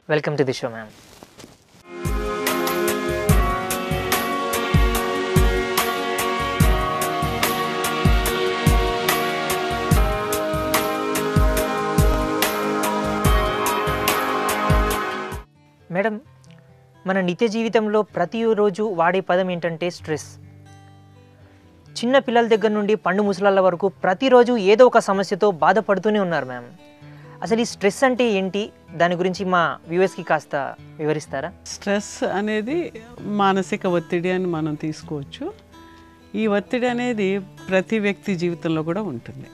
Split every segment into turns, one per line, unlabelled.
Welcome to the show ma'am madam మన నిత్య జీవితంలో ప్రతిరోజు వాడే పదం ఏంటంటే స్ట్రెస్ చిన్న పిల్లల దగ్గర నుండి పండు ముసలాళ్ళ వరకు ప్రతిరోజు ఏదో ఒక సమస్యతో బాధపడుతూనే ఉన్నారు మ్యామ్ అసలు ఈ స్ట్రెస్ అంటే ఏంటి దాని గురించి మా వ్యూవర్స్కి కాస్త వివరిస్తారా
స్ట్రెస్ అనేది మానసిక ఒత్తిడి అని మనం తీసుకోవచ్చు ఈ ఒత్తిడి అనేది ప్రతి వ్యక్తి జీవితంలో కూడా ఉంటుంది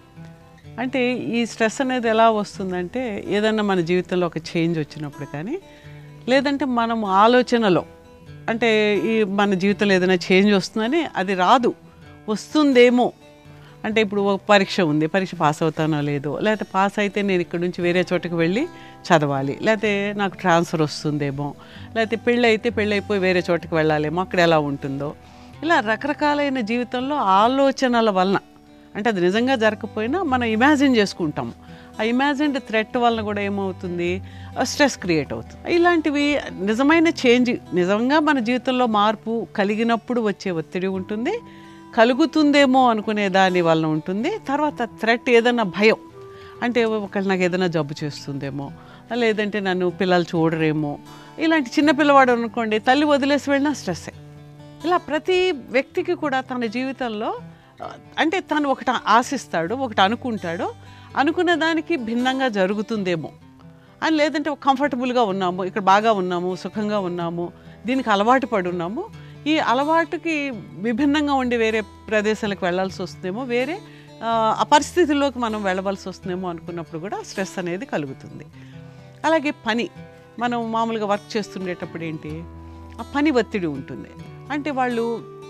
అంటే ఈ స్ట్రెస్ అనేది ఎలా వస్తుందంటే ఏదన్నా మన జీవితంలో ఒక చేంజ్ వచ్చినప్పుడు కానీ లేదంటే మనం ఆలోచనలో అంటే ఈ మన జీవితంలో ఏదైనా చేంజ్ వస్తుందని అది రాదు వస్తుందేమో అంటే ఇప్పుడు ఒక పరీక్ష ఉంది పరీక్ష పాస్ అవుతానో లేదో లేకపోతే పాస్ అయితే నేను ఇక్కడ నుంచి వేరే చోటకి వెళ్ళి చదవాలి లేకపోతే నాకు ట్రాన్స్ఫర్ వస్తుందేమో లేకపోతే పెళ్ళి అయితే పెళ్ళి అయిపోయి వేరే చోటకి వెళ్ళాలేమో అక్కడ ఎలా ఉంటుందో ఇలా రకరకాలైన జీవితంలో ఆలోచనల వలన అంటే అది నిజంగా జరగకపోయినా మనం ఇమాజిన్ చేసుకుంటాం ఆ ఇమాజిన్డ్ థ్రెట్ వలన కూడా ఏమవుతుంది స్ట్రెస్ క్రియేట్ అవుతుంది ఇలాంటివి నిజమైన చేంజ్ నిజంగా మన జీవితంలో మార్పు కలిగినప్పుడు వచ్చే ఒత్తిడి ఉంటుంది కలుగుతుందేమో అనుకునే దాని వలన ఉంటుంది తర్వాత థ్రెట్ ఏదైనా భయం అంటే ఒకళ్ళు నాకు ఏదైనా జబ్బు చేస్తుందేమో లేదంటే నన్ను పిల్లలు చూడరేమో ఇలాంటి చిన్న పిల్లవాడు అనుకోండి తల్లి వదిలేసి వెళ్ళినా స్ట్రెస్సే ఇలా ప్రతి వ్యక్తికి కూడా తన జీవితంలో ఆ, అంటే తను ఒకటి ఆశిస్తాడు ఒకటి అనుకుంటాడు అనుకున్న దానికి భిన్నంగా జరుగుతుందేమో అని లేదంటే కంఫర్టబుల్గా ఉన్నాము ఇక్కడ బాగా ఉన్నాము సుఖంగా ఉన్నాము దీనికి అలవాటు పడి ఉన్నాము ఈ అలవాటుకి విభిన్నంగా ఉండి వేరే ప్రదేశాలకు వెళ్ళాల్సి వస్తుందేమో వేరే ఆ, ఆ పరిస్థితుల్లోకి మనం వెళ్ళవలసి వస్తుందేమో అనుకున్నప్పుడు కూడా స్ట్రెస్ అనేది కలుగుతుంది అలాగే పని మనం మామూలుగా వర్క్ చేస్తుండేటప్పుడు ఏంటి ఆ పని ఒత్తిడి ఉంటుంది అంటే వాళ్ళు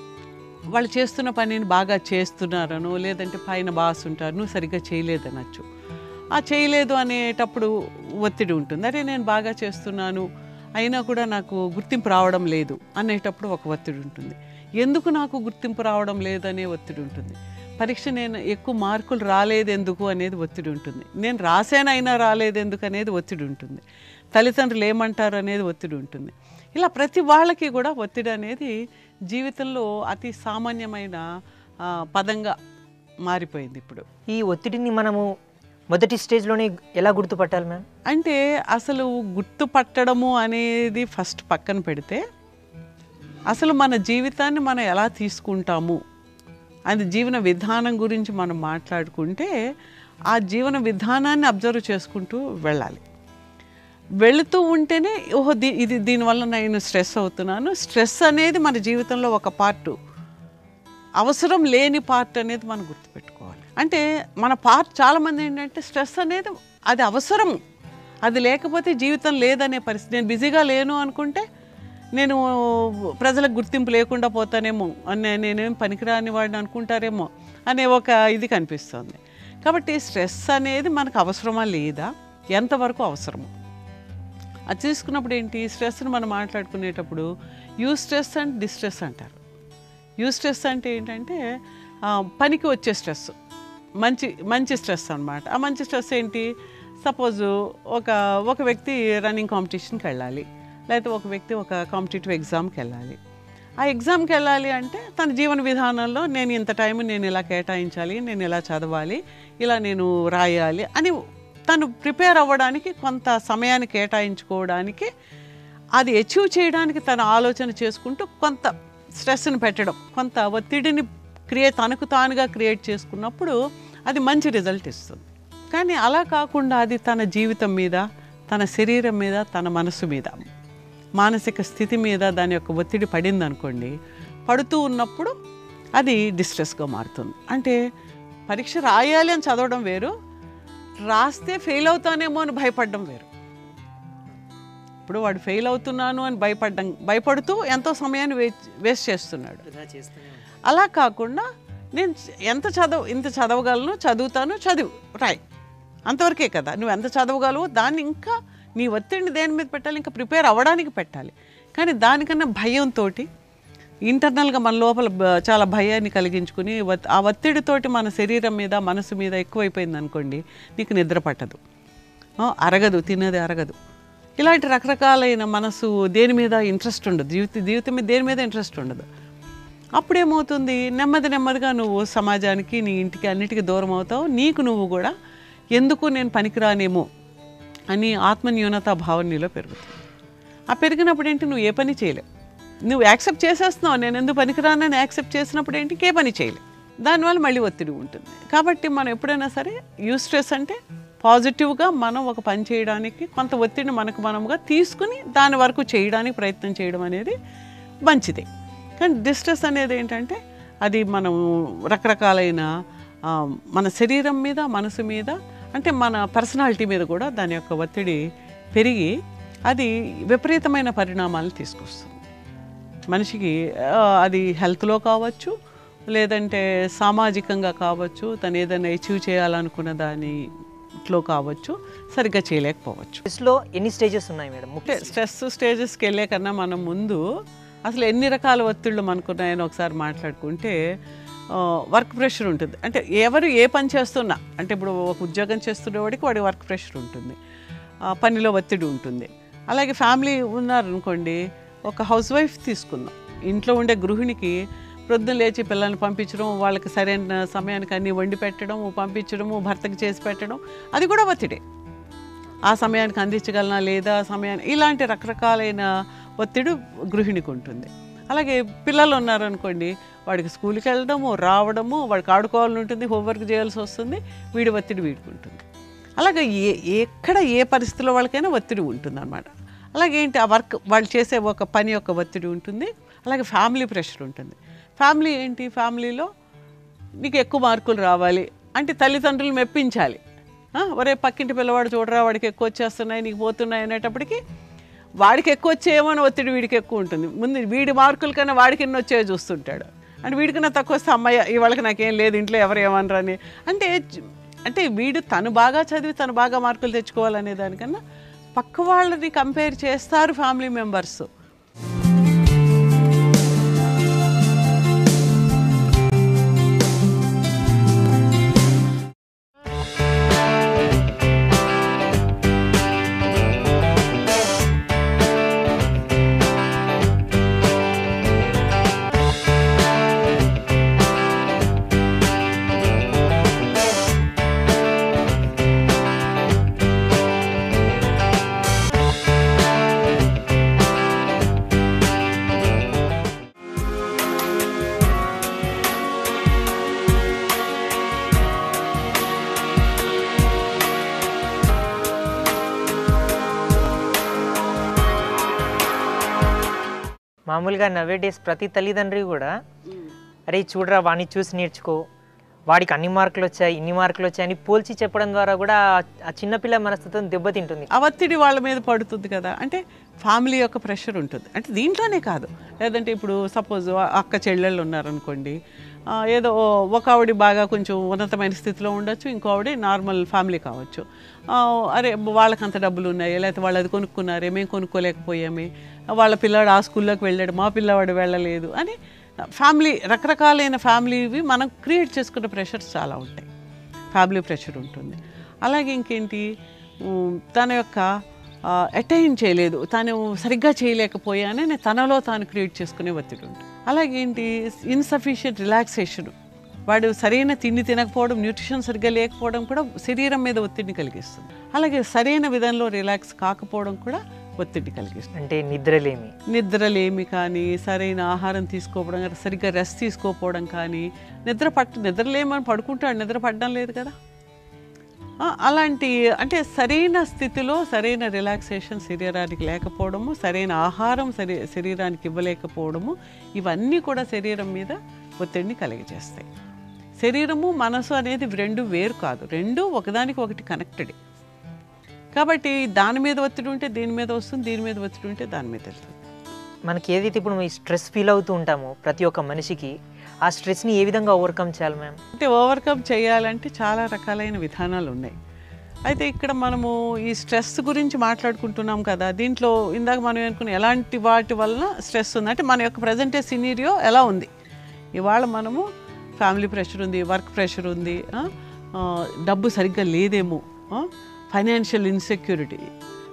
వాళ్ళు చేస్తున్న పనిని బాగా చేస్తున్నారనో లేదంటే పైన బాస్ ఉంటారు నువ్వు సరిగ్గా చేయలేదనొచ్చు ఆ చేయలేదు అనేటప్పుడు ఒత్తిడి ఉంటుంది అరే నేను బాగా చేస్తున్నాను అయినా కూడా నాకు గుర్తింపు రావడం లేదు అనేటప్పుడు ఒక ఒత్తిడి ఉంటుంది ఎందుకు నాకు గుర్తింపు రావడం లేదనే ఒత్తిడి ఉంటుంది పరీక్ష నేను ఎక్కువ మార్కులు రాలేదు ఎందుకు అనేది ఒత్తిడి ఉంటుంది నేను రాసానైనా రాలేదు ఎందుకు అనేది ఒత్తిడి ఉంటుంది తల్లిదండ్రులు ఏమంటారు అనేది ఒత్తిడి ఉంటుంది ఇలా ప్రతి వాళ్ళకి కూడా ఒత్తిడి అనేది జీవితంలో అతి సామాన్యమైన ఆ, పదంగా మారిపోయింది ఇప్పుడు
ఈ ఒత్తిడిని మనము మొదటి స్టేజ్లోనే ఎలా గుర్తుపట్టాలి మ్యామ్
అంటే అసలు గుర్తుపట్టడము అనేది ఫస్ట్ పక్కన పెడితే అసలు మన జీవితాన్ని మనం ఎలా తీసుకుంటాము అది జీవన విధానం గురించి మనం మాట్లాడుకుంటే ఆ జీవన విధానాన్ని అబ్జర్వ్ చేసుకుంటూ వెళ్ళాలి వెళుతూ ఉంటేనే ఓహో దీ ఇది దీనివల్ల నేను స్ట్రెస్ అవుతున్నాను స్ట్రెస్ అనేది మన జీవితంలో ఒక పార్టు అవసరం లేని పార్ట్ అనేది మనం గుర్తుపెట్టుకోవాలి అంటే మన పార్ట్ చాలామంది ఏంటంటే స్ట్రెస్ అనేది అది అవసరం అది లేకపోతే జీవితం లేదనే పరిస్థితి నేను బిజీగా లేను అనుకుంటే నేను ప్రజలకు గుర్తింపు లేకుండా పోతానేమో అనే నేనేం పనికిరాని వాడిని అనుకుంటారేమో అనే ఒక ఇది కనిపిస్తుంది కాబట్టి స్ట్రెస్ అనేది మనకు అవసరమా లేదా ఎంతవరకు అవసరమో అది తీసుకున్నప్పుడు ఏంటి స్ట్రెస్ని మనం మాట్లాడుకునేటప్పుడు యూ స్ట్రెస్ అండ్ డిస్ట్రెస్ అంటారు యూ స్ట్రెస్ అంటే ఏంటంటే ఆ, పనికి వచ్చే స్ట్రెస్ మంచి మంచి స్ట్రెస్ అన్నమాట ఆ మంచి స్ట్రెస్ ఏంటి సపోజ్ ఒక ఒక వ్యక్తి రన్నింగ్ కాంపిటీషన్కి వెళ్ళాలి లేకపోతే ఒక వ్యక్తి ఒక కాంపిటేటివ్ ఎగ్జామ్కి వెళ్ళాలి ఆ ఎగ్జామ్కి వెళ్ళాలి అంటే తన జీవన విధానంలో నేను ఇంత టైం నేను ఇలా కేటాయించాలి నేను ఇలా చదవాలి ఇలా నేను రాయాలి అని తను ప్రిపేర్ అవ్వడానికి కొంత సమయాన్ని కేటాయించుకోవడానికి అది అచీవ్ చేయడానికి తన ఆలోచన చేసుకుంటూ కొంత స్ట్రెస్ని పెట్టడం కొంత ఒత్తిడిని క్రియేట్ తనకు తానుగా క్రియేట్ చేసుకున్నప్పుడు అది మంచి రిజల్ట్ ఇస్తుంది కానీ అలా కాకుండా అది తన జీవితం మీద తన శరీరం మీద తన మనసు మీద మానసిక స్థితి మీద దాని యొక్క ఒత్తిడి పడింది అనుకోండి పడుతూ ఉన్నప్పుడు అది డిస్ట్రెస్గా మారుతుంది అంటే పరీక్ష రాయాలి అని చదవడం వేరు రాస్తే ఫెయిల్ అవుతానేమో అని భయపడడం వేరు ఇప్పుడు వాడు ఫెయిల్ అవుతున్నాను అని భయపడ్డం భయపడుతూ ఎంతో సమయాన్ని వేస్ట్ వేస్ట్ చేస్తున్నాడు అలా కాకుండా నేను ఎంత చదవ ఇంత చదవగలను చదువుతాను చదువు రాయ్ అంతవరకే కదా నువ్వు ఎంత చదవగలవో దాన్ని ఇంకా నీ ఒత్తిడిని దేని మీద పెట్టాలి ఇంకా ప్రిపేర్ అవ్వడానికి పెట్టాలి కానీ దానికన్నా భయంతో ఇంటర్నల్గా మన లోపల బ- చాలా భయాన్ని కలిగించుకుని ఒత్- ఆ ఒత్తిడితోటి మన శరీరం మీద మనసు మీద ఎక్కువైపోయింది అనుకోండి నీకు నిద్ర పట్టదు ఆ, అరగదు తినేది అరగదు ఇలాంటి రకరకాలైన మనసు దేని మీద ఇంట్రెస్ట్ ఉండదు జీవిత జీవితం మీద దేని మీద ఇంట్రెస్ట్ ఉండదు అప్పుడేమవుతుంది నెమ్మది నెమ్మదిగా నువ్వు సమాజానికి నీ ఇంటికి అన్నిటికీ దూరం అవుతావు నీకు నువ్వు కూడా ఎందుకు నేను పనికిరానేమో అని ఆత్మన్యూనత భావన నీలో పెరుగుతుంది ఆ పెరిగినప్పుడు ఏంటి నువ్వు ఏ పని చేయలేవు నువ్వు యాక్సెప్ట్ చేసేస్తున్నావు నేను ఎందుకు పనికిరానని యాక్సెప్ట్ చేసినప్పుడు ఏంటి ఇంకే పని చేయలేవు దానివల్ల మళ్ళీ ఒత్తిడి ఉంటుంది కాబట్టి మనం ఎప్పుడైనా సరే యూస్ స్ట్రెస్ అంటే పాజిటివ్గా మనం ఒక పని చేయడానికి కొంత ఒత్తిడిని మనకు మనముగా తీసుకుని దాని వరకు చేయడానికి ప్రయత్నం చేయడం అనేది మంచిదే కానీ డిస్ట్రెస్ అనేది ఏంటంటే అది మనం రకరకాలైన ఆ, మన శరీరం మీద మనసు మీద అంటే మన పర్సనాలిటీ మీద కూడా దాని యొక్క ఒత్తిడి పెరిగి అది విపరీతమైన పరిణామాలను తీసుకొస్తుంది మనిషికి ఆ, అది హెల్త్లో కావచ్చు లేదంటే సామాజికంగా కావచ్చు తను ఏదైనా అచీవ్ చేయాలనుకున్న దానిలో కావచ్చు సరిగ్గా చేయలేకపోవచ్చు
స్ట్రెస్లో ఎన్ని స్టేజెస్ ఉన్నాయి మేడం
అంటే స్ట్రెస్ స్టేజెస్కి వెళ్ళే కన్నా మనం ముందు అసలు ఎన్ని రకాల ఒత్తిళ్ళు మనకున్నాయని ఒకసారి మాట్లాడుకుంటే వర్క్ ప్రెషర్ ఉంటుంది అంటే ఎవరు ఏ పని చేస్తున్నా అంటే ఇప్పుడు ఒక ఉద్యోగం చేస్తున్నవాడికి వాడి వర్క్ ప్రెషర్ ఉంటుంది ఆ, పనిలో ఒత్తిడి ఉంటుంది అలాగే ఫ్యామిలీ ఉన్నారనుకోండి ఒక హౌస్ వైఫ్ తీసుకుందాం ఇంట్లో ఉండే గృహిణికి ప్రొద్దున లేచి పిల్లల్ని పంపించడం వాళ్ళకి సరైన సమయానికి అన్నీ వండి పెట్టడం పంపించడము భర్తకి చేసి పెట్టడం అది కూడా ఒత్తిడే ఆ సమయానికి అందించగలనా లేదా ఆ సమయాన్ని ఇలాంటి రకరకాలైన ఒత్తిడి గృహిణికి ఉంటుంది అలాగే పిల్లలు ఉన్నారనుకోండి వాడికి స్కూల్కి వెళ్ళడము రావడము వాడికి ఆడుకోవాలని ఉంటుంది హోంవర్క్ చేయాల్సి వస్తుంది వీడి ఒత్తిడి వీడికి ఉంటుంది అలాగే ఏ ఎక్కడ ఏ పరిస్థితిలో వాళ్ళకైనా ఒత్తిడి ఉంటుంది అనమాట అలాగే ఏంటి ఆ వర్క్ వాళ్ళు చేసే ఒక పని యొక్క ఒత్తిడి ఉంటుంది అలాగే ఫ్యామిలీ ప్రెషర్ ఉంటుంది ఫ్యామిలీ ఏంటి ఫ్యామిలీలో నీకు ఎక్కువ మార్కులు రావాలి అంటే తల్లిదండ్రులు మెప్పించాలి ఆ, ఒరే పక్కింటి పిల్లవాడు చూడరా వాడికి ఎక్కువ వచ్చేస్తున్నాయి నీకు పోతున్నాయి అనేటప్పటికి వాడికి ఎక్కువ వచ్చేయేమో అని ఒత్తిడి వీడికి ఎక్కువ ఉంటుంది ముందు వీడి మార్కుల కన్నా వాడికి ఎన్ని వచ్చాయో చూస్తుంటాడు అంటే వీడికన్నా తక్కువ వస్తే అమ్మాయి ఇవాళకి నాకేం లేదు ఇంట్లో ఎవరు ఏమనరు అని అంటే చ- అంటే వీడు తను బాగా చదివి తను బాగా మార్కులు తెచ్చుకోవాలనే దానికన్నా పక్క వాళ్ళని కంపేర్ చేస్తారు ఫ్యామిలీ మెంబర్స్
మామూలుగా నవే డేస్ ప్రతి తల్లిదండ్రి కూడా అరే చూడరా వాడిని చూసి నేర్చుకో వాడికి అన్ని మార్కులు వచ్చాయి ఇన్ని మార్కులు వచ్చాయని పోల్చి చెప్పడం ద్వారా కూడా ఆ- ఆ చిన్నపిల్ల మనస్తత్వం దెబ్బతింటుంది
ఆ ఒత్తిడి వాళ్ళ మీద పడుతుంది కదా అంటే ఫ్యామిలీ యొక్క ప్రెషర్ ఉంటుంది అంటే దీంట్లోనే కాదు లేదంటే ఇప్పుడు సపోజ్ అక్క చెల్లెళ్ళు ఉన్నారనుకోండి ఆ, ఏదో ఒక ఆవిడ బాగా కొంచెం ఉన్నతమైన స్థితిలో ఉండొచ్చు ఇంకో ఆవిడ నార్మల్ ఫ్యామిలీ కావచ్చు ఆ, అరే వాళ్ళకి అంత డబ్బులు ఉన్నాయి లేకపోతే వాళ్ళు అది కొనుక్కున్నారే మేము కొనుక్కోలేకపోయామే వాళ్ళ పిల్లాడు ఆ స్కూల్లోకి వెళ్ళాడు మా పిల్లవాడు వెళ్ళలేదు అని ఫ్యామిలీ రకరకాలైన ఫ్యామిలీవి మనం క్రియేట్ చేసుకున్న ప్రెషర్స్ చాలా ఉంటాయి ఫ్యామిలీ ప్రెషర్ ఉంటుంది అలాగే ఇంకేంటి ఉమ్, తన యొక్క అటైన్ చేయలేదు తాను సరిగ్గా చేయలేకపోయానని తనలో తాను క్రియేట్ చేసుకునే ఒత్తిడి ఉంటుంది అలాగే ఏంటి ఇన్సఫిషియెంట్ రిలాక్సేషన్ వాడు సరైన తిండి తినకపోవడం న్యూట్రిషన్ సరిగ్గా లేకపోవడం కూడా శరీరం మీద ఒత్తిడిని కలిగిస్తుంది అలాగే సరైన విధంలో రిలాక్స్ కాకపోవడం కూడా ఒత్తిడి కలిగిస్తుంది
అంటే నిద్రలేమి
నిద్రలేమి కానీ సరైన ఆహారం తీసుకోకపోవడం కానీ సరిగ్గా రెస్ట్ తీసుకోకపోవడం కానీ నిద్ర పట్ట నిద్రలేమని పడుకుంటాడు నిద్ర పడడం లేదు కదా ఆ, అలాంటి అంటే సరైన స్థితిలో సరైన రిలాక్సేషన్ శరీరానికి లేకపోవడము సరైన ఆహారం శరీ శరీరానికి ఇవ్వలేకపోవడము ఇవన్నీ కూడా శరీరం మీద ఒత్తిడిని కలిగజేస్తాయి శరీరము మనసు అనేది రెండు వేరు కాదు రెండు ఒకదానికి ఒకటి కనెక్టెడ్ కాబట్టి దాని మీద ఒత్తిడి ఉంటే దీని మీద వస్తుంది దీని మీద ఒత్తిడి ఉంటే దాని మీద వెళ్తుంది
మనకి ఏదైతే ఇప్పుడు ఈ స్ట్రెస్ ఫీల్ అవుతూ ఉంటామో ప్రతి ఒక్క మనిషికి ఆ స్ట్రెస్ని ఏ విధంగా ఓవర్కమ్ చేయాలి మ్యామ్
అంటే ఓవర్కమ్ చేయాలంటే చాలా రకాలైన విధానాలు ఉన్నాయి అయితే ఇక్కడ మనము ఈ స్ట్రెస్ గురించి మాట్లాడుకుంటున్నాం కదా దీంట్లో ఇందాక మనం అనుకున్న ఎలాంటి వాటి వలన స్ట్రెస్ ఉంది అంటే మన యొక్క ప్రజెంటే సినీరియో ఎలా ఉంది ఇవాళ మనము ఫ్యామిలీ ప్రెషర్ ఉంది వర్క్ ప్రెషర్ ఉంది ఆ, ఆ, డబ్బు సరిగ్గా లేదేమో ఫైనాన్షియల్ ఇన్సెక్యూరిటీ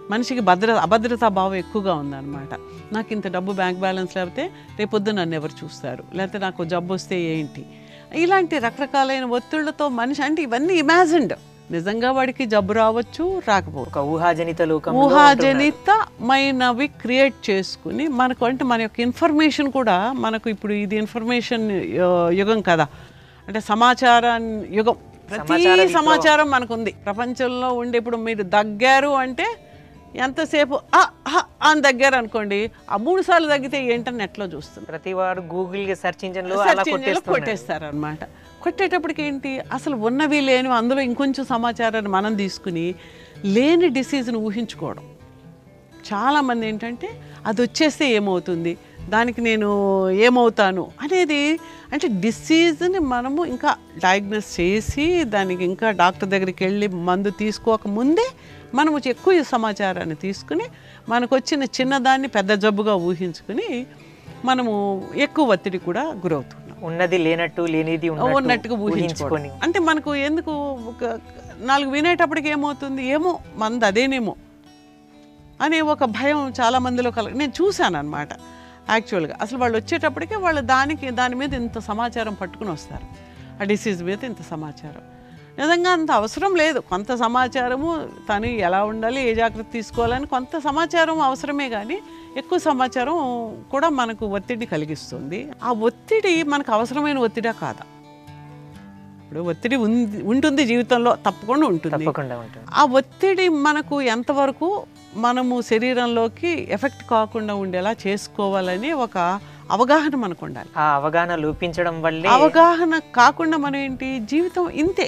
మనిషికి భద్ర అభద్రతా భావం ఎక్కువగా ఉందన్నమాట నాకు ఇంత డబ్బు బ్యాంక్ బ్యాలెన్స్ లేకపోతే రేపొద్దు నన్ను ఎవరు చూస్తారు లేకపోతే నాకు జబ్బు వస్తే ఏంటి ఇలాంటి రకరకాలైన ఒత్తిళ్లతో మనిషి అంటే ఇవన్నీ ఇమాజిన్డ్ నిజంగా వాడికి జబ్బు రావచ్చు రాకపోవచ్చు
ఒక ఊహాజనిత లోకం
ఊహాజనితమైనవి క్రియేట్ చేసుకుని మనకు అంటే మన యొక్క ఇన్ఫర్మేషన్ కూడా మనకు ఇప్పుడు ఇది ఇన్ఫర్మేషన్ యుగం కదా అంటే సమాచారాన్ని యుగం ప్రతి
సమాచార విప్లవం.
సమాచారం మనకుంది ప్రపంచంలో ఉండే ఇప్పుడు మీరు దగ్గారు అంటే ఎంతసేపు "ఆ, ఆ" అని దగ్గారు అనుకోండి ఆ మూడు సార్లు తగ్గితే ఏంటని నెట్లో చూస్తుంది
ప్రతి వాడు గూగుల్ సెర్చ్ ఇంజిన్ లో అలా
సెర్చ్ ఇంజిన్లో
కొట్టేస్తున్నారు
కొట్టేస్తారు అనమాట కొట్టేటప్పటికి ఏంటి అసలు ఉన్నవి లేని అందులో ఇంకొంచెం సమాచారాన్ని మనం తీసుకుని లేని డిసీజ్ని ఊహించుకోవడం చాలామంది ఏంటంటే అది వచ్చేస్తే ఏమవుతుంది దానికి నేను ఏమవుతాను అనేది అంటే డిసీజ్ని మనము ఇంకా డయాగ్నోస్ చేసి దానికి ఇంకా డాక్టర్ దగ్గరికి వెళ్ళి మందు తీసుకోక ముందే మనము ఎక్కువ సమాచారాన్ని తీసుకుని మనకు వచ్చిన చిన్నదాన్ని పెద్ద జబ్బుగా ఊహించుకుని మనము ఎక్కువ ఒత్తిడి కూడా గురవుతున్నాం
ఉన్నది లేనట్టు లేనిది
ఉన్నట్టుగా ఊహించుకొని అంటే మనకు ఎందుకు ఒక నాలుగు వినేటప్పటికి ఏమవుతుంది ఏమో మంది అదేనేమో అనే ఒక భయం చాలా మందిలో కల నేను చూశాను అనమాట యాక్చువల్గా అసలు వాళ్ళు వచ్చేటప్పటికే వాళ్ళు దానికి దాని మీద ఇంత సమాచారం పట్టుకుని వస్తారు ఆ డిసీజ్ మీద ఇంత సమాచారం నిజంగా అంత అవసరం లేదు కొంత సమాచారము తను ఎలా ఉండాలి ఏ జాగ్రత్త తీసుకోవాలని కొంత సమాచారం అవసరమే కానీ ఎక్కువ సమాచారం కూడా మనకు ఒత్తిడి కలిగిస్తుంది ఆ ఒత్తిడి మనకు అవసరమైన ఒత్తిడా కాదా ఇప్పుడు ఒత్తిడి ఉంది ఉంటుంది జీవితంలో తప్పకుండా ఉంటుంది
తప్పకుండా ఉంటుంది
ఆ ఒత్తిడి మనకు ఎంతవరకు మనము శరీరంలోకి ఎఫెక్ట్ కాకుండా ఉండేలా చేసుకోవాలని ఒక అవగాహన మనకు ఉండాలి
ఆ అవగాహన లోపించడం వల్లే
అవగాహన కాకుండా మనం ఏంటి జీవితం ఇంతే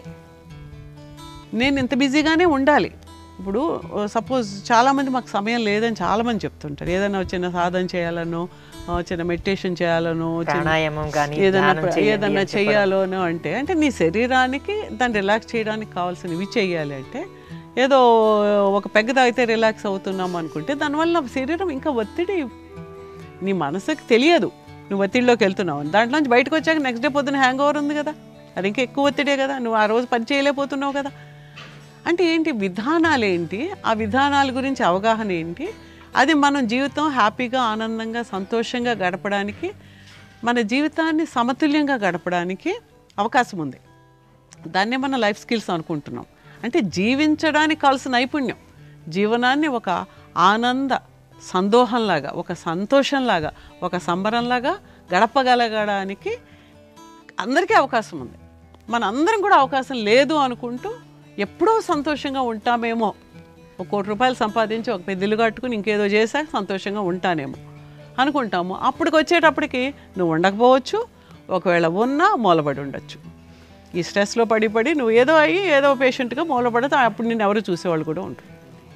నేను ఇంత బిజీగానే ఉండాలి ఇప్పుడు సపోజ్ చాలామంది మాకు సమయం లేదని చాలామంది చెప్తుంటారు ఏదైనా చిన్న సాధన చేయాలనో ఆ, చిన్న మెడిటేషన్ చేయాలనో చిన్న
ప్రాణాయామం కానీ
ఏదైనా
ధ్యానం చేయండి
ఏదన్నా
అని చెప్పడం.
చెయ్యాలోనో అంటే అంటే నీ శరీరానికి దాన్ని రిలాక్స్ చేయడానికి కావాల్సినవి చెయ్యాలి అంటే ఏదో ఒక పెగ్గ తాగితే రిలాక్స్ అవుతున్నాం అనుకుంటే దానివల్ల శరీరం ఇంకా ఒత్తిడి నీ మనసుకి తెలియదు నువ్వు ఒత్తిడిలోకి వెళ్తున్నావు అని. దాంట్లోంచి బయటకు వచ్చాక నెక్స్ట్ డే పొద్దున హ్యాంగ్ ఓవర్ ఉంది కదా అది ఇంకా ఎక్కువ ఒత్తిడే కదా నువ్వు ఆ రోజు పని చేయలేకపోతున్నావు కదా అంటే ఏంటి విధానాలు ఏంటి ఆ విధానాల గురించి అవగాహన ఏంటి అది మనం జీవితం హ్యాపీగా ఆనందంగా సంతోషంగా గడపడానికి మన జీవితాన్ని సమతుల్యంగా గడపడానికి అవకాశం ఉంది దాన్నే మనం లైఫ్ స్కిల్స్ అనుకుంటున్నాం అంటే జీవించడానికి కావాల్సిన నైపుణ్యం జీవనాన్ని ఒక ఆనంద సందోహంలాగా ఒక సంతోషంలాగా ఒక సంబరంలాగా గడపగలగడానికి అందరికీ అవకాశం ఉంది మన అందరం కూడా అవకాశం లేదు అనుకుంటూ ఎప్పుడో సంతోషంగా ఉంటామేమో ఒక కోటి రూపాయలు సంపాదించి ఒక పెద్ద ఇల్లు కట్టుకుని ఇంకేదో చేశాక సంతోషంగా ఉంటానేమో అనుకుంటాము అప్పటికి వచ్చేటప్పటికి నువ్వు ఉండకపోవచ్చు ఒకవేళ ఉన్నా మూలబడి ఉండొచ్చు ఈ స్ట్రెస్లో పడి పడి నువ్వు ఏదో అయ్యి ఏదో పేషెంట్గా మూలపడితే అప్పుడు నేను ఎవరు చూసేవాళ్ళు కూడా ఉంటారు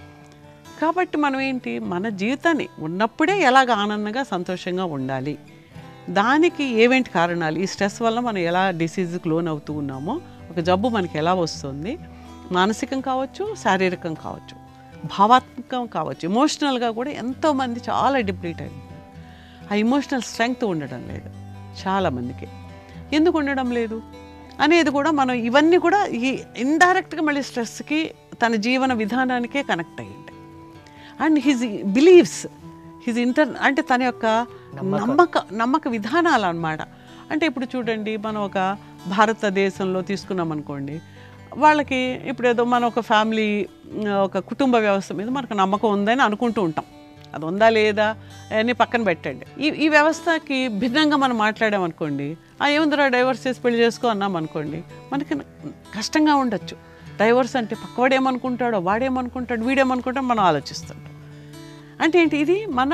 కాబట్టి మనం ఏంటి మన జీవితాన్ని ఉన్నప్పుడే ఎలాగ ఆనందంగా సంతోషంగా ఉండాలి దానికి ఏవేంటి కారణాలు ఈ స్ట్రెస్ వల్ల మనం ఎలా డిసీజ్కి లోన్ అవుతూ ఉన్నామో ఒక జబ్బు మనకి ఎలా వస్తుంది మానసికం కావచ్చు శారీరకం కావచ్చు భావాత్మకం కావచ్చు ఎమోషనల్గా కూడా ఎంతోమంది చాలా డిప్లీట్ అయింది ఆ ఎమోషనల్ స్ట్రెంగ్త్ ఉండడం లేదు చాలామందికి ఎందుకు ఉండడం లేదు అనేది కూడా మనం ఇవన్నీ కూడా ఈ ఇండైరెక్ట్గా మళ్ళీ స్ట్రెస్కి తన జీవన విధానానికే కనెక్ట్ అయ్యింది and his beliefs his inter అంటే తన యొక్క నమ్మక నమ్మక విధానాలు అన్నమాట అంటే ఇప్పుడు చూడండి మనం ఒక భారతదేశంలో తీసుకున్నాం అనుకోండి వాళ్ళకి ఇప్పుడు ఏదో మన ఒక ఫ్యామిలీ ఒక కుటుంబ వ్యవస్థ మీద మనకు నమ్మకం ఉందని అనుకుంటూ ఉంటాం అది ఉందా లేదా అని పక్కన పెట్టండి ఈ ఈ వ్యవస్థకి భిన్నంగా మనం మాట్లాడామనుకోండి ఆ ఏముందిరా డైవర్స్ చేసి పెళ్లి చేసుకో అన్నాం అనుకోండి మనకి కష్టంగా ఉండొచ్చు డైవర్స్ అంటే పక్కవాడు ఏమనుకుంటాడో వాడేమనుకుంటాడు వీడేమనుకుంటాడో మనం ఆలోచిస్తుంటాం అంటే ఏంటి ఇది మన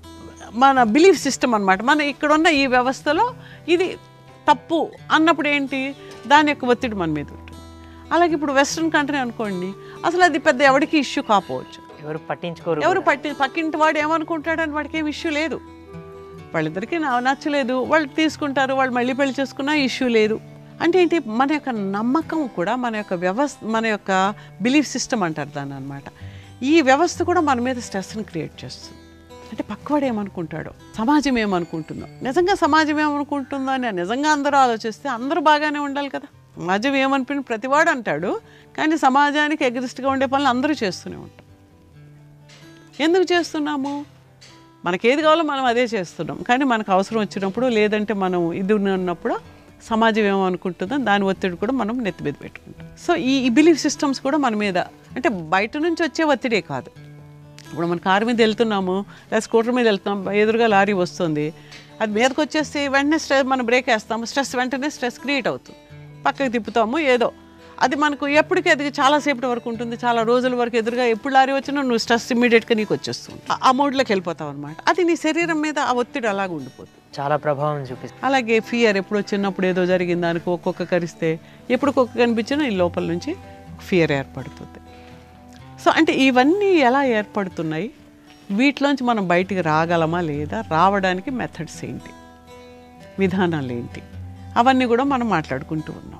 మన బిలీఫ్ సిస్టమ్ అనమాట మన ఇక్కడున్న ఈ వ్యవస్థలో ఇది తప్పు అన్నప్పుడు ఏంటి దాని యొక్క ఒత్తిడి మన మీద ఉంటుంది అలాగే ఇప్పుడు వెస్ట్రన్ కంట్రీ అనుకోండి అసలు అది పెద్ద ఎవరికి ఇష్యూ కాపోవచ్చు
ఎవరు పట్టించుకోరు
ఎవరు పట్టి పక్కింటి వాడు ఏమనుకుంటాడని వాడికి ఏం ఇష్యూ లేదు వాళ్ళిద్దరికీ నా నచ్చలేదు వాళ్ళు తీసుకుంటారు వాళ్ళు మళ్ళీ పెళ్లి చేసుకున్నా ఇష్యూ లేదు అంటే ఏంటి మన యొక్క నమ్మకం కూడా మన యొక్క వ్యవస్థ మన యొక్క బిలీఫ్ సిస్టమ్ అంటారు దాన్ని అనమాట ఈ వ్యవస్థ కూడా మన మీద స్ట్రెస్ని క్రియేట్ చేస్తుంది అంటే పక్కవాడు ఏమనుకుంటాడో సమాజం ఏమనుకుంటుందో నిజంగా సమాజం ఏమనుకుంటుందో అని నిజంగా అందరూ ఆలోచిస్తే అందరూ బాగానే ఉండాలి కదా సమాజం ఏమనిపించి ప్రతివాడు అంటాడు కానీ సమాజానికి ఎగ్రిస్ట్గా ఉండే పనులు అందరూ చేస్తూనే ఉంటారు ఎందుకు చేస్తున్నాము మనకేది కావాలో మనం అదే చేస్తున్నాం కానీ మనకు అవసరం వచ్చినప్పుడు లేదంటే మనం ఇది ఉన్నప్పుడు సమాజం ఏమనుకుంటుందో దాని ఒత్తిడి కూడా మనం నెత్తి మీద పెట్టుకుంటాం సో ఈ ఈ బిలీఫ్ సిస్టమ్స్ కూడా మన మీద అంటే బయట నుంచి వచ్చే ఒత్తిడే కాదు ఇప్పుడు మన కారు మీద వెళ్తున్నాము లేదా స్కూటర్ మీద వెళ్తున్నాం ఎదురుగా లారీ వస్తుంది అది మీదకి వచ్చేస్తే వెంటనే స్ట్రెస్ మనం బ్రేక్ వేస్తాము స్ట్రెస్ వెంటనే స్ట్రెస్ క్రియేట్ అవుతుంది పక్కకి తిప్పుతాము ఏదో అది మనకు ఎప్పటికీ అది చాలాసేపటి వరకు ఉంటుంది చాలా రోజుల వరకు ఎదురుగా ఎప్పుడు లారీ వచ్చినా నువ్వు స్ట్రెస్ ఇమ్మీడియట్గా నీకు వచ్చేస్తుంది ఆ- ఆ మోడ్లోకి వెళ్ళిపోతావు అనమాట అది నీ శరీరం మీద ఆ ఒత్తిడి అలాగ ఉండిపోతుంది
చాలా ప్రభావం చూపిస్తుంది
అలాగే ఫియర్ ఎప్పుడు చిన్నప్పుడు ఏదో జరిగింది దానికి ఒక్కొక్క కరిస్తే ఎప్పుడు కుక్క కనిపించినా ఈ లోపల నుంచి ఫియర్ ఏర్పడుతుంది సో అంటే ఇవన్నీ ఎలా ఏర్పడుతున్నాయి వీటిలోంచి మనం బయటికి రాగలమా లేదా రావడానికి మెథడ్స్ ఏంటి విధానాలు ఏంటి అవన్నీ కూడా మనం మాట్లాడుకుంటూ ఉన్నాము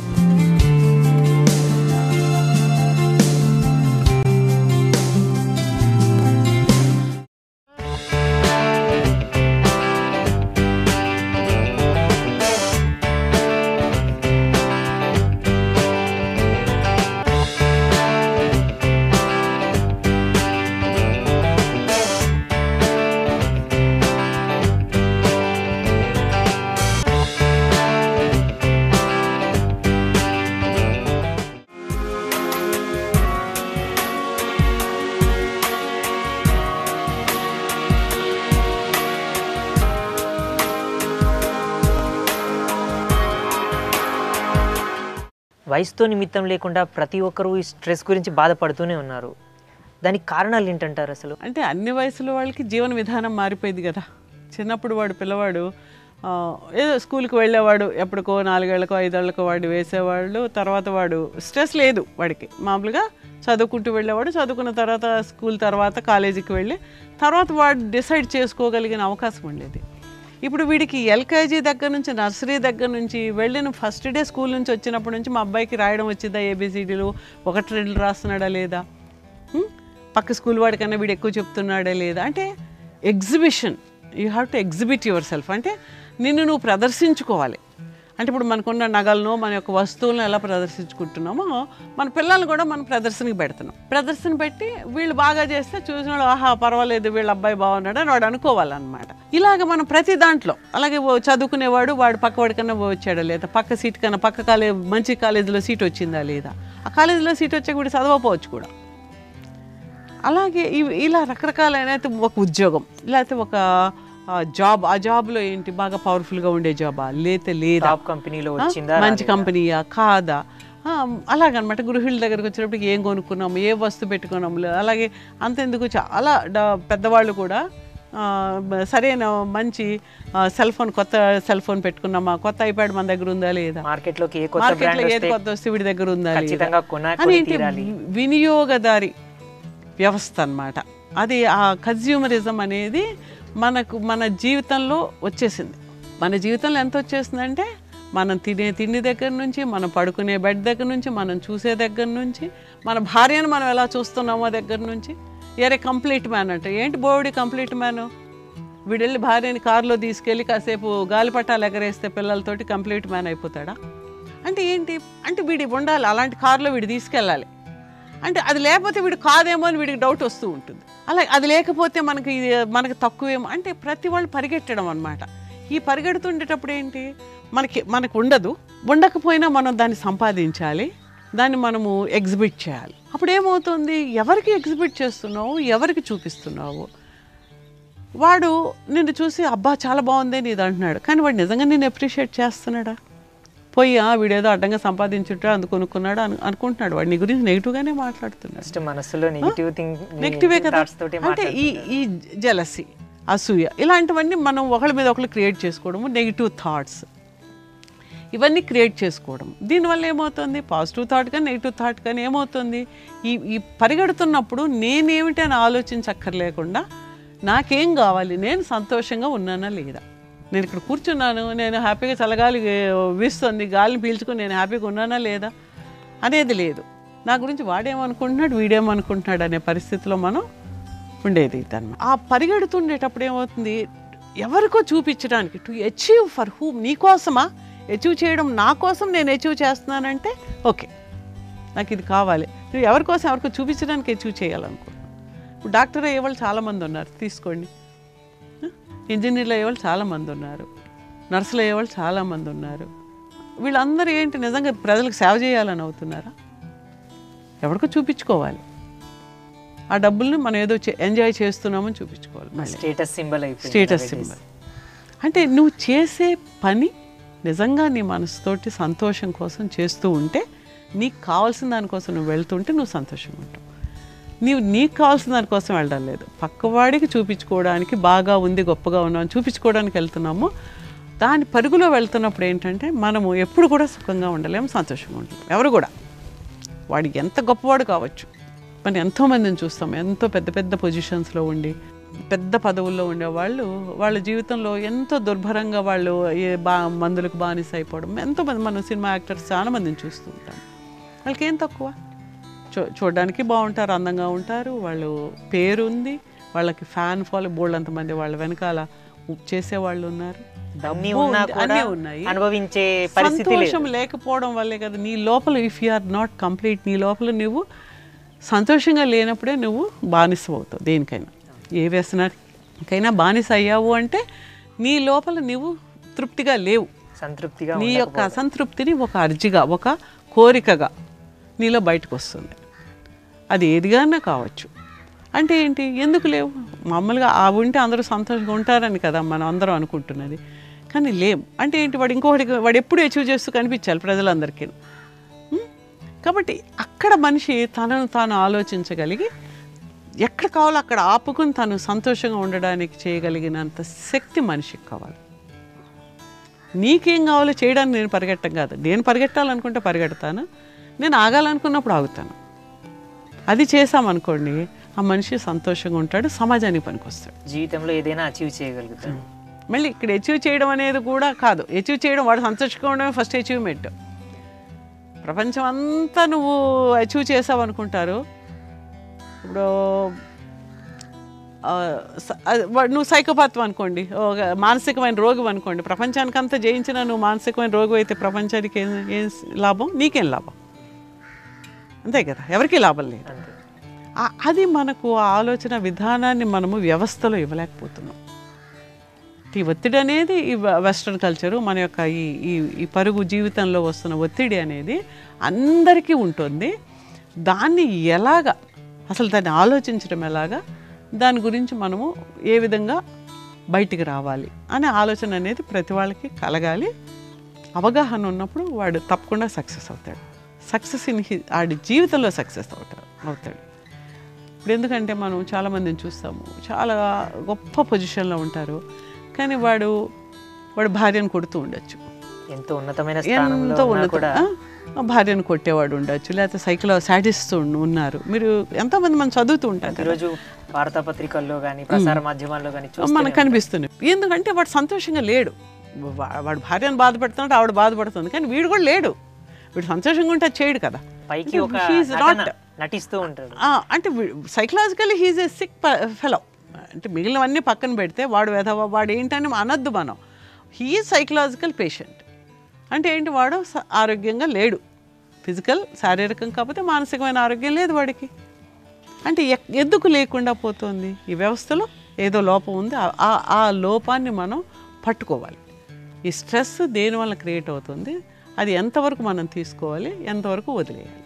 వయసుతో నిమిత్తం లేకుండా ప్రతి ఒక్కరూ ఈ స్ట్రెస్ గురించి బాధపడుతూనే ఉన్నారు దానికి కారణాలు ఏంటంటారు అసలు
అంటే అన్ని వయసుల వాళ్ళకి జీవన విధానం మారిపోయింది కదా చిన్నప్పుడు వాడు పిల్లవాడు ఆ, ఏదో స్కూల్కి వెళ్ళేవాడు ఎప్పటికో నాలుగేళ్లకో ఐదేళ్లకో వాడు వేసేవాళ్ళు తర్వాత వాడు స్ట్రెస్ లేదు వాడికి మామూలుగా చదువుకుంటూ వెళ్ళేవాడు చదువుకున్న తర్వాత స్కూల్ తర్వాత కాలేజీకి వెళ్ళి తర్వాత వాడు డిసైడ్ చేసుకోగలిగిన అవకాశం ఉండేది ఇప్పుడు వీడికి ఎల్కేజీ దగ్గర నుంచి నర్సరీ దగ్గర నుంచి వెళ్ళిన ఫస్ట్ డే స్కూల్ నుంచి వచ్చినప్పటి నుంచి మా అబ్బాయికి రాయడం వచ్చిందా ఏబిసిడీలు ఒకటి రెండు రాస్తున్నాడా లేదా హ్మ్? పక్క స్కూల్ వాడికన్నా వీడు ఎక్కువ చెప్తున్నాడా లేదా అంటే exhibition you have to exhibit yourself అంటే నిన్ను నువ్వు ప్రదర్శించుకోవాలి అంటే ఇప్పుడు మనకున్న నగలను మన యొక్క వస్తువులను ఎలా ప్రదర్శించుకుంటున్నామో మన పిల్లల్ని కూడా మనం ప్రదర్శనకి పెడుతున్నాం ప్రదర్శన పెట్టి వీళ్ళు బాగా చేస్తే చూసిన వాడు ఆహా పర్వాలేదు వీళ్ళ అబ్బాయి బాగున్నాడు అని వాడు అనుకోవాలన్నమాట ఇలాగ మనం ప్రతి దాంట్లో అలాగే ఓ చదువుకునేవాడు వాడు పక్క వాడి కన్నా వచ్చాడా లేదా పక్క సీట్ కన్నా పక్క కాలేజ్ మంచి కాలేజీలో సీట్ వచ్చిందా లేదా ఆ కాలేజీలో సీట్ వచ్చాక వీడు చదవకపోవచ్చు కూడా అలాగే ఇవి ఇలా రకరకాలైన అయితే ఒక ఉద్యోగం లేకపోతే ఒక ఆ, జాబ్ ఆ జాబ్లో ఏంటి బాగా పవర్ఫుల్గా ఉండే జాబా లేతే లేదా
టాప్ కంపెనీలో
ఆ,
వచ్చిందా
మంచి కంపెనీయా కాదా ఆ, అలాగనమాట గృహిణుల దగ్గరికి వచ్చినప్పుడు ఏం కొనుక్కున్నాము ఏ వస్తువు పెట్టుకున్నాము లే- అలాగే అంతెందుకు చాలా డ- పెద్దవాళ్ళు కూడా ఆ, బ- సరైన మంచి సెల్ ఫోన్ కొత్త సెల్ ఫోన్ పెట్టుకున్నామా కొత్త ఐప్యాడ్ మన దగ్గర ఉందా లేదా
మార్కెట్లోకి ఏ కొత్త
మార్కెట్లో
బ్రాండ్
ఏది
వస్తే
కొత్త వస్తే వీడి దగ్గర ఉందా లేదా?
ఖచ్చితంగా కొన
అని
కొని
ఏంటి
తీరాలి
వినియోగదారి వ్యవస్థ అన్నమాట అది ఆ కన్జ్యూమరిజం అనేది మనకు మన జీవితంలో వచ్చేసింది మన జీవితంలో ఎంత వచ్చేసిందంటే మనం తినే తిండి దగ్గర నుంచి మనం పడుకునే బెడ్ దగ్గర నుంచి మనం చూసే దగ్గర నుంచి మన భార్యను మనం ఎలా చూస్తున్నామో దగ్గర నుంచి ఎరే కంప్లీట్ మ్యాన్ అంటే ఏంటి బోడి కంప్లీట్ మ్యాన్ వీడెళ్ళి భార్యని కారులో తీసుకెళ్ళి కాసేపు గాలిపటాలు ఎగరేస్తే పిల్లలతోటి కంప్లీట్ మ్యాన్ అయిపోతాడా అంటే ఏంటి అంటే వీడి ఉండాలి అలాంటి కారులో వీడు తీసుకెళ్ళాలి అంటే అది లేకపోతే వీడు కాదేమో అని వీడికి డౌట్ వస్తూ ఉంటుంది అలా అది లేకపోతే మనకి ఇది మనకి తక్కువేమో అంటే ప్రతి వాళ్ళు పరిగెట్టడం అనమాట ఈ పరిగెడుతుండేటప్పుడు ఏంటి మనకి మనకు ఉండదు ఉండకపోయినా మనం దాన్ని సంపాదించాలి దాన్ని మనము ఎగ్జిబిట్ చేయాలి అప్పుడు ఏమవుతుంది ఎవరికి ఎగ్జిబిట్ చేస్తున్నావు ఎవరికి చూపిస్తున్నావు వాడు నిన్ను చూసి అబ్బా చాలా బాగుంది నీది అంటున్నాడు కానీ వాడు నిజంగా నేను అప్రిషియేట్ చేస్తున్నాడా పోయి "ఆ, వీడేదో అడ్డంగా సంపాదించుంటే అందుకు కొనుక్కున్నాడు అను అనుకుంటున్నాడు వాడు నీ గురించి నెగిటివ్గానే మాట్లాడుతున్నాడు
ఫస్ట్ మనసులో నెగిటివ్ థింగ్
నెగిటివే కదా
థాట్స్ తోటి
అంటే ఈ ఈ జలసి అసూయ ఇలాంటివన్నీ మనం ఒకళ్ళ మీద ఒకళ్ళు క్రియేట్ చేసుకోవడము నెగిటివ్ థాట్స్ ఇవన్నీ క్రియేట్ చేసుకోవడం దీనివల్ల ఏమవుతుంది పాజిటివ్ థాట్ కానీ నెగిటివ్ థాట్ కానీ ఏమవుతుంది ఈ ఈ పరిగెడుతున్నప్పుడు నేనేమిటి అని ఆలోచించక్కర్లేకుండా నాకేం కావాలి నేను సంతోషంగా ఉన్నానా లేదా నేను ఇక్కడ కూర్చున్నాను నేను హ్యాపీగా చల్లగాలి వీస్తుంది గాలిని పీల్చుకొని నేను హ్యాపీగా ఉన్నానా లేదా అనేది లేదు నా గురించి వాడేమనుకుంటున్నాడు వీడేమనుకుంటున్నాడు అనే పరిస్థితిలో మనం ఉండేది దాన్ని ఆ పరిగెడుతుండేటప్పుడు ఏమవుతుంది ఎవరికో చూపించడానికి టు అచీవ్ ఫర్ హూమ్ నీ కోసమా అచీవ్ చేయడం నా కోసం నేను అచీవ్ చేస్తున్నానంటే ఓకే నాకు ఇది కావాలి నువ్వు ఎవరి కోసం ఎవరికో చూపించడానికి అచీవ్ చేయాలనుకో డాక్టర్ అయ్యే వాళ్ళు చాలామంది ఉన్నారు తీసుకోండి ఇంజనీర్లు అయ్యే వాళ్ళు చాలామంది ఉన్నారు నర్సులు అయ్యే వాళ్ళు చాలామంది ఉన్నారు వీళ్ళందరూ ఏంటి నిజంగా ప్రజలకు సేవ చేయాలని అవుతున్నారా ఎవరికో చూపించుకోవాలి ఆ డబ్బుల్ని మనం ఏదో చే- ఎంజాయ్ చేస్తున్నామని చూపించుకోవాలి మళ్ళీ
స్టేటస్ సింబల్ అయిపోయింది
స్టేటస్ సింబల్ అంటే నువ్వు చేసే పని నిజంగా నీ మనసుతోటి సంతోషం కోసం చేస్తూ ఉంటే నీకు కావాల్సిన దానికోసం నువ్వు వెళ్తుంటే నువ్వు సంతోషంగా ఉంటావు నీవు నీకు కావాల్సిన దానికోసం వెళ్ళడం లేదు పక్కవాడికి చూపించుకోవడానికి బాగా ఉంది గొప్పగా ఉన్నాం చూపించుకోవడానికి వెళ్తున్నాము దాని పరుగులో వెళ్తున్నప్పుడు ఏంటంటే మనము ఎప్పుడు కూడా సుఖంగా ఉండలేము సంతోషంగా ఉండలేము ఎవరు కూడా వాడు ఎంత గొప్పవాడు కావచ్చు మనం ఎంతోమందిని చూస్తాం ఎంతో పెద్ద పెద్ద పొజిషన్స్లో ఉండి పెద్ద పదవుల్లో ఉండేవాళ్ళు వాళ్ళ జీవితంలో ఎంతో దుర్భరంగా వాళ్ళు ఏ బా మందులకు బానిస అయిపోవడం ఎంతోమంది మనం సినిమా యాక్టర్స్ చాలా మందిని చూస్తూ ఉంటాం వాళ్ళకి ఏం తక్కువ చూ చూడడానికి బాగుంటారు అందంగా ఉంటారు వాళ్ళు పేరు ఉంది వాళ్ళకి ఫ్యాన్ ఫాలో బోల్డ్ అంతమంది వాళ్ళ వెనకాల చేసేవాళ్ళు ఉన్నారు
అన్ని
డబ్బు
ఉన్నా
ఉంది,
కూడా
అన్నీ ఉన్నాయి
అనుభవించే పరిస్థితి లేదు
సంతోషం లేకపోవడం వల్లే కదా నీ లోపల if you are not complete నీ లోపల నువ్వు సంతోషంగా లేనప్పుడే నువ్వు బానిస అవుతావు దేనికైనా ఏ వ్యసనానికైనా బానిస అయ్యావు అంటే నీ లోపల నువ్వు తృప్తిగా లేవు
సంతృప్తిగా
నీ యొక్క అసంతృప్తిని ఒక అర్జిగా ఒక కోరికగా నీలో బయటకు వస్తుంది అది ఏదిగానే కావచ్చు అంటే ఏంటి ఎందుకు లేవు మామూలుగా ఆ ఉంటే అందరూ సంతోషంగా ఉంటారని కదా మనం అందరం అనుకుంటున్నది కానీ లేం అంటే ఏంటి వాడు ఇంకొకటి వాడు ఎప్పుడు అచీవ్ చేస్తూ కనిపించాలి ప్రజలందరికీ ఉం? కాబట్టి అక్కడ మనిషి తనను తాను ఆలోచించగలిగి ఎక్కడ కావాలో అక్కడ ఆపుకుని తను సంతోషంగా ఉండడానికి చేయగలిగినంత శక్తి మనిషికి కావాలి నీకేం కావాలో చేయడానికి నేను పరిగెట్టం కాదు నేను పరిగెట్టాలనుకుంటే పరిగెడతాను నేను ఆగాలనుకున్నప్పుడు ఆగుతాను అది చేసామనుకోండి ఆ మనిషి సంతోషంగా ఉంటాడు సమాజానికి పనికొస్తాడు
జీవితంలో ఏదైనా అచీవ్ చేయగలుగుతాడు
మళ్ళీ ఇక్కడ అచీవ్ చేయడం అనేది కూడా కాదు అచీవ్ చేయడం వాడు సంతోషంగా ఉండడమే ఫస్ట్ అచీవ్మెంట్ ప్రపంచం అంతా నువ్వు అచీవ్ చేసావు అనుకుంటారు ఇప్పుడు ఆ, స- అది వా- నువ్వు సైకోపాత్వం అనుకోండి ఒక మానసికమైన రోగం అనుకోండి ప్రపంచానికంతా జయించిన నువ్వు మానసికమైన రోగం అయితే ప్రపంచానికి ఏం ఏం లాభం నీకేం లాభం అంతే కదా ఎవరికీ లాభం లేదు
అంతే
ఆ- అది మనకు ఆ ఆలోచన విధానాన్ని మనము వ్యవస్థలో ఇవ్వలేకపోతున్నాం ఈ ఒత్తిడి అనేది ఈ వె- వెస్ట్రన్ కల్చరు మన యొక్క ఈ ఈ ఈ పరుగు జీవితంలో వస్తున్న ఒత్తిడి అనేది అందరికీ ఉంటుంది దాన్ని ఎలాగా అసలు దాన్ని ఆలోచించడం ఎలాగా దాని గురించి మనము ఏ విధంగా బయటికి రావాలి అనే ఆలోచన అనేది ప్రతి వాళ్ళకి కలగాలి అవగాహన ఉన్నప్పుడు వాడు తప్పకుండా సక్సెస్ అవుతాడు సక్సెస్ ఇన్ హి ఆడి జీవితంలో సక్సెస్ అవుతాడు అవుతాడు ఇప్పుడు ఎందుకంటే మనం చాలామందిని చూస్తాము చాలా గొప్ప పొజిషన్లో ఉంటారు కానీ వాడు వాడు భార్యను కొడుతూ ఉండొచ్చు
ఎంతో ఉన్నతమైన స్థానంలో
ఎంతో
ఉన్నా
ఉన్నత
కూడా
ఆ, భార్యను కొట్టేవాడు ఉండొచ్చు లేకపోతే సైకిల్ సాటిస్తూ ఉన్నారు మీరు ఎంతోమంది మనం చదువుతూ ఉంటాం కదా
ఈరోజు వార్తాపత్రికల్లో కానీ ప్రసార మాధ్యమాల్లో కానీ
మనకు కనిపిస్తుంది ఎందుకంటే వాడు సంతోషంగా లేడు వా- వాడు భార్యను బాధపడుతున్నాడు ఆవిడ బాధపడుతుంది కానీ వీడు కూడా లేడు వీడు సంతోషంగా ఉంటే అది చేయడు కదా
పైకి ఒక
He is
నటన,
not-
నటిస్తూ ఉంటాడు
ఆ, అంటే psychologically he's a sick fellow అంటే మిగిలినవన్నీ పక్కన పెడితే వాడు వెధవ వాడు ఏంటని అనొద్దు మనం హీ సైకలాజికల్ పేషెంట్ అంటే ఏంటి వాడు స- ఆరోగ్యంగా లేడు ఫిజికల్ శారీరకం కాకపోతే మానసికమైన ఆరోగ్యం లేదు వాడికి అంటే ఎక్- ఎందుకు లేకుండా పోతుంది ఈ వ్యవస్థలో ఏదో లోపం ఉంది ఆ- ఆ ఆ లోపాన్ని మనం పట్టుకోవాలి ఈ స్ట్రెస్ దేనివల్ల క్రియేట్ అవుతుంది అది ఎంతవరకు మనం తీసుకోవాలి ఎంతవరకు వదిలేయాలి